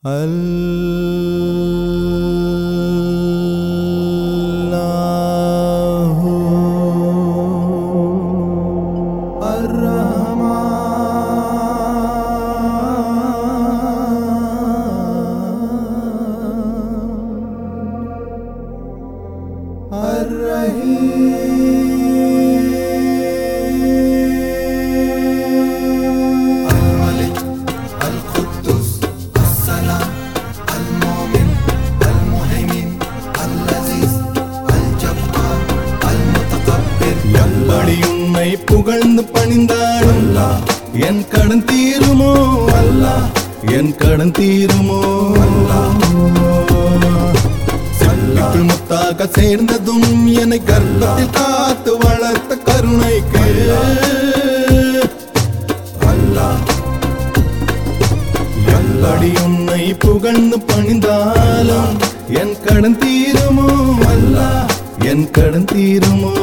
الله الرحمن الرحيم الملك القدوس السلام المؤمن المهيمن اللذيذ الجبار المتكبر எப்படி உன்னை புகழ்ந்து பணிந்தாடும் என் கடன் தீருமோ அல்ல என் கடன் தீருமோ செப்பிக்குள் முத்தாக சேர்ந்ததும் என்னை கர்ப்பத்தில் காத்து வளர்த்த கருணைக்கு எப்படி உன்னை புகழ்ந்து பணிந்தாலும் என் கடன் தீருமோ அல்ல என் கடன் தீருமோ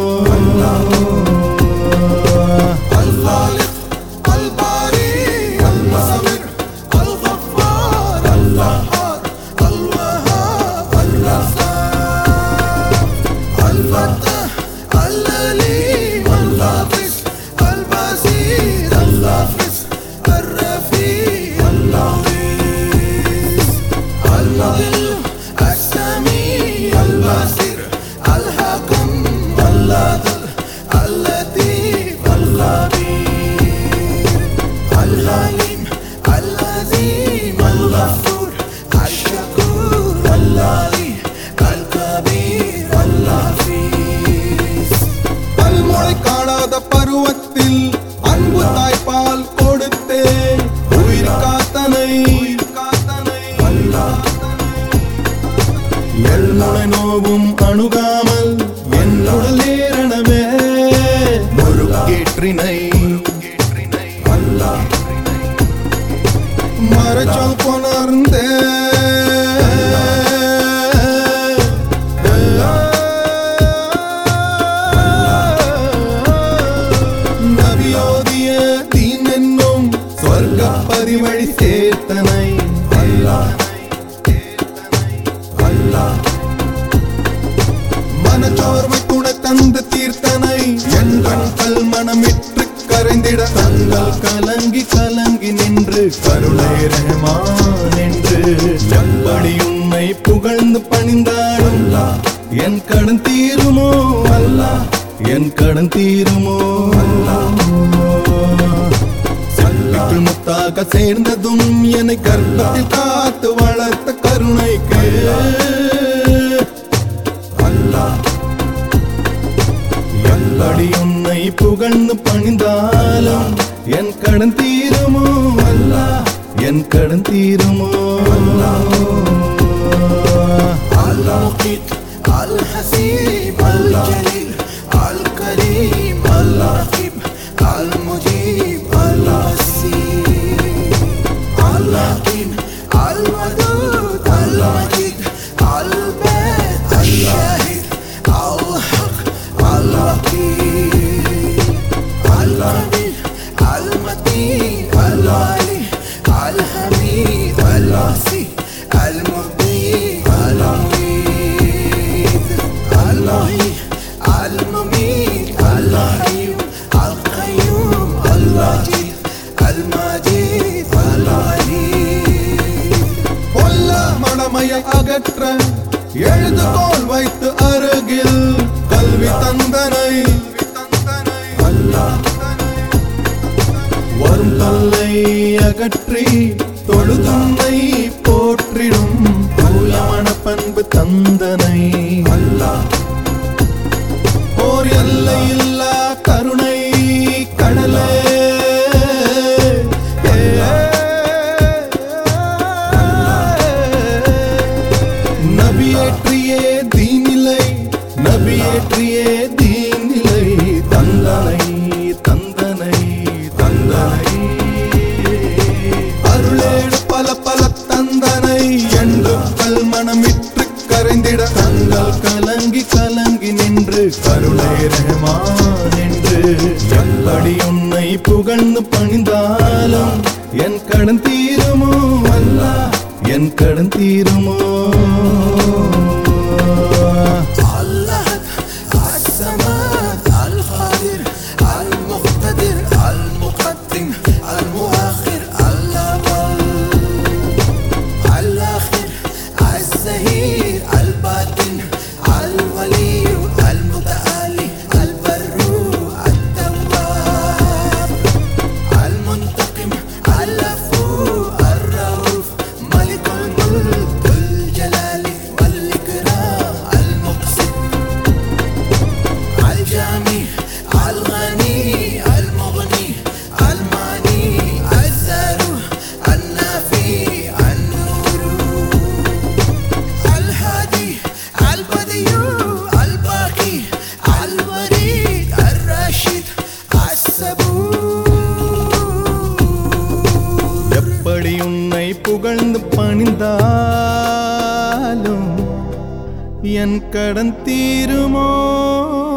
الخالق الباري المصور الغفار القهار الوهاب الرزاق الفتاح العليم الغافز البصير الحافظ الرفيع اللطيف المضل السميع البصير الحكم العدل اللطيف الخبير الحليم العظيم الغفور الشكور العلي الكبير الحفيظ பல்முறை காணாத பருவத்தில் அன்பு தாய்ப்பால் கொடுத்தே உயிர் காத்தனை எள்முனை நோவும் அணுகாமல் என்னுடல் ஏறனவே முருகேற்றினை மறைச்சொல் கொணர்ந்தே நபியோதிய தீன் என்னும் சொர்க்க பரிவழி சேர்த்தனை மனச்சோர்வை கூட தந்து தீர்த்தனை எங்கள் கல் மனமிற்று கரைந்திட கண்கள் கலங்கி கலங்கி நின்று கருணை ரஹ்மான் என்று எப்படி உன்னை புகழ்ந்து பணிந்தாடும் என் கடன் தீருமோ அல்ல என் கடன் தீருமோ செப்பிக்குள் முத்தாக சேர்ந்ததும் என்னை கர்ப்பத்தில் காத்து வளர்த்த கருணைக்கு எப்படி உன்னை புகழ்ந்து பணிந்தாலும் என் கடன் தீருமோ அல்ல என் கடன் தீருமோ المقيت الحسيب الجليل الكريم الرقيب المجيب الوسيم الحكيم الودود المجيد البيت الشاهد الحق الوكيل الخبير المتين العلي الحميد الواسي المبدي المميت المحيي المميت الحي القيوم المجيد المجيد العليم கொல்ல மடமையை அகற்ற எழுதுகோல் வைத்து அருகில் கல்வி தந்தனை வரும் தொல்லை அகற்றி தொழுதன்னை போற்றிடும் தூய மனப்பண்பு தந்தனை ஓர் எல்லையில்லா கருணை கடலே நபியேற்றியே தீனிலை நபியேற்றியே தீனிலை தந்தனை தந்தனை தந்தனை அருளேடு பல பல தந்தனை என்று கல் மனமிற்று கரைந்திட கண்கள் கலங்கி கலங்கி நின்று கருணை ரஹ்மான் என்று எப்படி உன்னை புகழ்ந்து பணிந்தாலும் என் கடன் தீருமோ அல்ல என் என் கடன் தீருமோ الله السماد القادر المقتدر المقدم المؤخر الأول الآخر الزهير الباطن الولي المتعالي البر التواب المنتقم العفو الرؤوف ملك الملك ذو الجلال والإكرام المقسط الجامي الغني المغني الماني الزارو النافي النور الهادي البدي الباقي الوريد الراشد السبور எப்படி உன்னை புகழ்ந்து பணிந்தாலும் என் கடன் தீருமோ